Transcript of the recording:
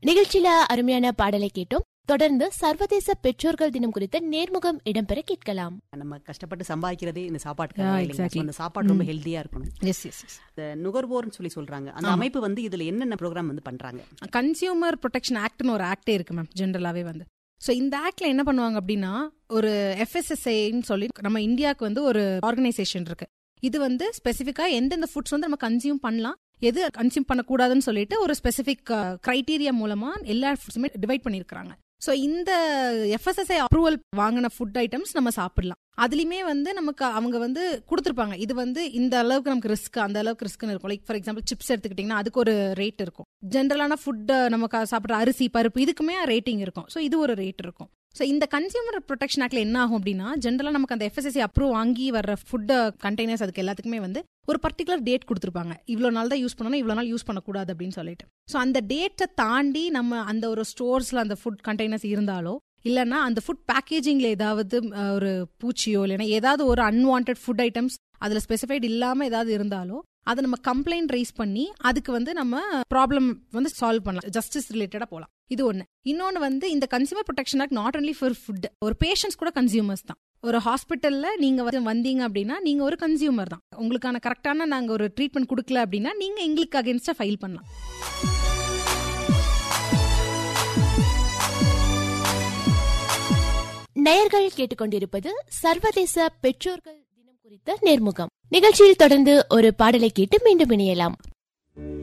நிகழ்ச்சியில அருமையான பாடலை கேட்டோம் தொடர்ந்து சர்வதேச பெற்றோர்கள் தினம் குறித்த நேர்முகம் இடம்பெற கேட்கலாம் நம்ம கஷ்டப்பட்டு சம்பாதிக்கிறதே இந்த சாப்பாட்டுக்கு Yeah, இல்லைங்களா? So, exactly. அந்த சாப்பாடு ரொம்ப ஹெல்த்தியா இருக்கணும் எஸ் எஸ் எஸ் இந்த நுகர்வோர்னு சொல்லி சொல்றாங்க அந்த அமைப்பு வந்து இதுல என்னென்ன ப்ரோக்ராம் வந்து பண்றாங்க கன்சியூமர் ப்ரொடெக்ஷன் ஆக்ட்னு ஒரு ஆக்டே இருக்கு மேம் ஜென்ரலாகவே வந்து ஸோ இந்த ஆக்ட்ல என்ன பண்ணுவாங்க அப்படின்னா ஒரு எஃப்எஸ்எஸ்ஐன்னு சொல்லி நம்ம இந்தியாவுக்கு வந்து ஒரு ஆர்கனைசேஷன் இருக்கு இது வந்து ஸ்பெசிஃபிக்கா எந்தெந்த ஃபுட்ஸ் வந்து நம்ம கன்சியூம் பண்ணலாம் எது கன்சியூம் பண்ணக்கூடாதுன்னு சொல்லிட்டு ஒரு ஸ்பெசிஃபிக் கிரைட்டீரியா மூலமா எல்லா ஃபுட்ஸுமே டிவைட் பண்ணியிருக்காங்க ஸோ இந்த எஃப்எஸ்எஸ்ஐ அப்ரூவல் வாங்கின ஃபுட் ஐட்டம்ஸ் நம்ம சாப்பிடலாம் அதுலயுமே வந்து நமக்கு அவங்க வந்து கொடுத்துருப்பாங்க இது வந்து இந்த அளவுக்கு நமக்கு ரிஸ்க் அந்த அளவுக்கு ரிஸ்க்னு இருக்கும் லைக் ஃபார் எக்ஸாம்பிள் சிப்ஸ் எடுத்துக்கிட்டிங்கன்னா அதுக்கு ஒரு ரேட் இருக்கும் ஜென்ரலான ஃபுட் நம்ம க- சாப்பிட்ற அரிசி பருப்பு இதுக்குமே ரேட்டிங் இருக்கும் ஸோ இது ஒரு ரேட் இருக்கும் ஸோ இந்த கன்சியூமர் ப்ரொடெக்ஷன் ஆக்ட்ல என்ன ஆகும் அப்படின்னா ஜென்ரலாக நமக்கு அந்த எஃப்எஸ்எஸ்சி அப்ரூவ் வாங்கி வர்ற ஃபுட் கண்டெய்னர்ஸ் அதுக்கு எல்லாத்துக்குமே வந்து ஒரு பர்டிகுலர் டேட் கொடுத்துருப்பாங்க இவ்வளோ நாள் தான் யூஸ் பண்ணணும் இவ்வளோ நாள் யூஸ் பண்ணக்கூடாது அப்படின்னு சொல்லிட்டு ஸோ அந்த டேட்டை தாண்டி நம்ம அந்த ஒரு ஸ்டோர்ஸ்ல அந்த ஃபுட் கண்டெய்னர்ஸ் இருந்தாலோ இல்லைன்னா அந்த ஃபுட் பேக்கேஜிங்ல ஏதாவது அஹ், ஒரு பூச்சியோ இல்லைன்னா ஏதாவது ஒரு அன்வான்ட் ஃபுட் ஐட்டம்ஸ் அதுல ஸ்பெசிஃபைட் இல்லாம ஏதாவது இருந்தாலோ அதை நம்ம கம்ப்ளைண்ட் ரைஸ் பண்ணி அதுக்கு வந்து நம்ம ப்ராப்ளம் வந்து சால்வ் பண்ணலாம் ஜஸ்டிஸ் ரிலேட்டடா போகலாம் இது ஒண்ணு இன்னொன்னு வந்து இந்த consumer protection act not only for food ஒரு பேஷண்ட்ஸ் கூட கன்சியூமர்ஸ் தான் ஒரு ஹாஸ்பிட்டல்ல நீங்க வந்து வந்தீங்க அப்படின்னா நீங்க ஒரு கன்சியூமர் தான் உங்களுக்கான கரெக்டான நாங்க ஒரு ட்ரீட்மெண்ட் கொடுக்கல அப்படின்னா நீங்க எங்களுக்கு அகேன்ஸ்டா ஃபைல் பண்ணலாம் நேயர்கள் கேட்டுக்கொண்டிருப்பது சர்வதேச பெற்றோர்கள் தினம் குறித்த நேர்முகம் நிகழ்ச்சியில் தொடர்ந்து ஒரு பாடலை கேட்டு மீண்டும் இணையலாம்